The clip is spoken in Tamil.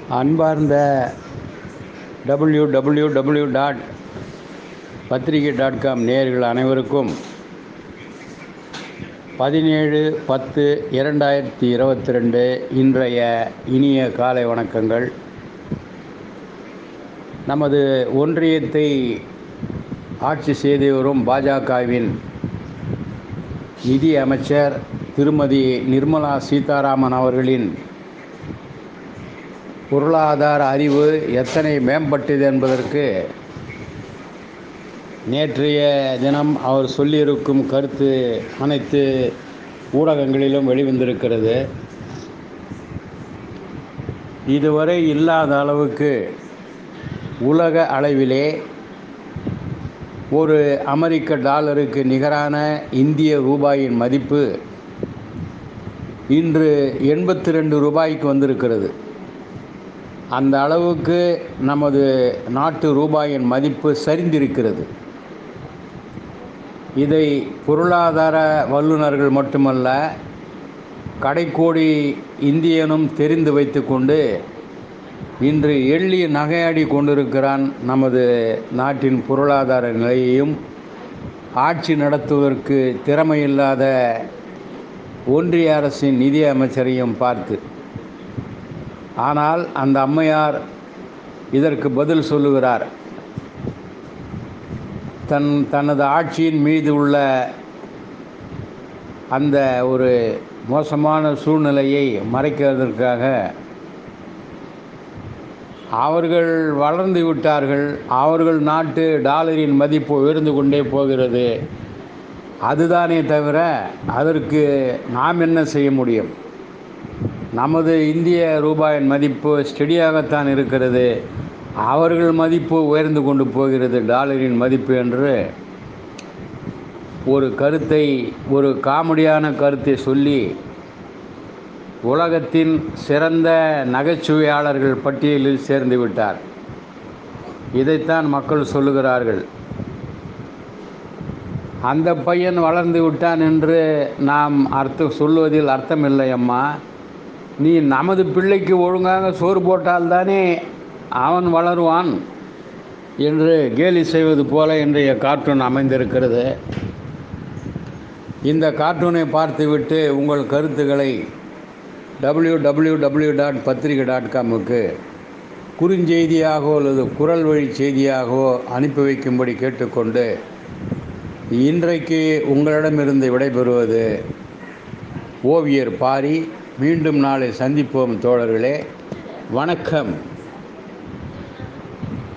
அன்பார்ந்த W W W dot Pathrikai dot com நேயர்கள் அனைவருக்கும் பதினேழு பத்து இரண்டாயிரத்தி இருபத்தி ரெண்டு இன்றைய இனிய காலை வணக்கங்கள் நமது ஒன்றியத்தை ஆட்சி செய்து வரும் பாஜகவின் நிதி அமைச்சர் திருமதி நிர்மலா சீதாராமன் அவர்களின் பொருளாதார அறிவு எத்தனை மேம்பட்டது என்பதற்கு நேற்றைய தினம் அவர் சொல்லியிருக்கும் கருத்து அனைத்து ஊடகங்களிலும் வெளிவந்திருக்கிறது இதுவரை இல்லாத அளவுக்கு உலக அளவிலே ஒரு அமெரிக்க டாலருக்கு நிகரான இந்திய ரூபாயின் மதிப்பு இன்று எண்பத்தி ரெண்டு ரூபாய்க்கு வந்திருக்கிறது அந்த அளவுக்கு நமது நாட்டு ரூபாயின் மதிப்பு சரிந்திருக்கிறது இதை பொருளாதார வல்லுநர்கள் மட்டுமல்ல கடைக்கோடி இந்தியனும் தெரிந்து வைத்துக்கொண்டு இன்று எள்ளி நகையாடி கொண்டிருக்கிறான் நமது நாட்டின் பொருளாதார நிலையையும் ஆட்சி நடத்துவதற்கு திறமையில்லாத ஒன்றிய அரசின் நிதி அமைச்சரையும் பார்த்து ஆனால் அந்த அம்மையார் இதற்கு பதில் சொல்லுகிறார் தன் தனது ஆட்சியின் மீது உள்ள அந்த ஒரு மோசமான சூழ்நிலையை மறைக்கிறதற்காக அவர்கள் வளர்ந்து விட்டார்கள் அவர்கள் நாட்டு டாலரின் மதிப்பு உயர்ந்து கொண்டே போகிறது அதுதானே தவிர அதற்கு நாம் என்ன செய்ய முடியும் நமது இந்திய ரூபாயின் மதிப்பு ஸ்டெடியாகத்தான் இருக்கிறது அவர்கள் மதிப்பு உயர்ந்து கொண்டு போகிறது டாலரின் மதிப்பு என்று ஒரு கருத்தை ஒரு காமெடியான கருத்தை சொல்லி உலகத்தின் சிறந்த நகைச்சுவையாளர்கள் பட்டியலில் சேர்ந்து விட்டார் இதைத்தான் மக்கள் சொல்லுகிறார்கள் அந்த பையன் வளர்ந்து விட்டான் என்று நாம் அர்த்தம் சொல்லுவதில் அர்த்தமில்லை அம்மா நீ நமது பிள்ளைக்கு ஒழுங்காக சோறு போட்டால்தானே அவன் வளருவான் என்று கேலி செய்வது போல இன்றைய கார்ட்டூன் அமைந்திருக்கிறது இந்த கார்ட்டூனை பார்த்துவிட்டு உங்கள் கருத்துக்களை W W W dot Pathrikai dot காமுக்கு குறுஞ்செய்தியாகவோ அல்லது குரல் வழி செய்தியாகவோ அனுப்பி வைக்கும்படி கேட்டுக்கொண்டு இன்றைக்கு உங்களிடமிருந்து விடைபெறுவது ஓவியர் பாரி மீண்டும் நாளை சந்திப்போம் தோழர்களே வணக்கம்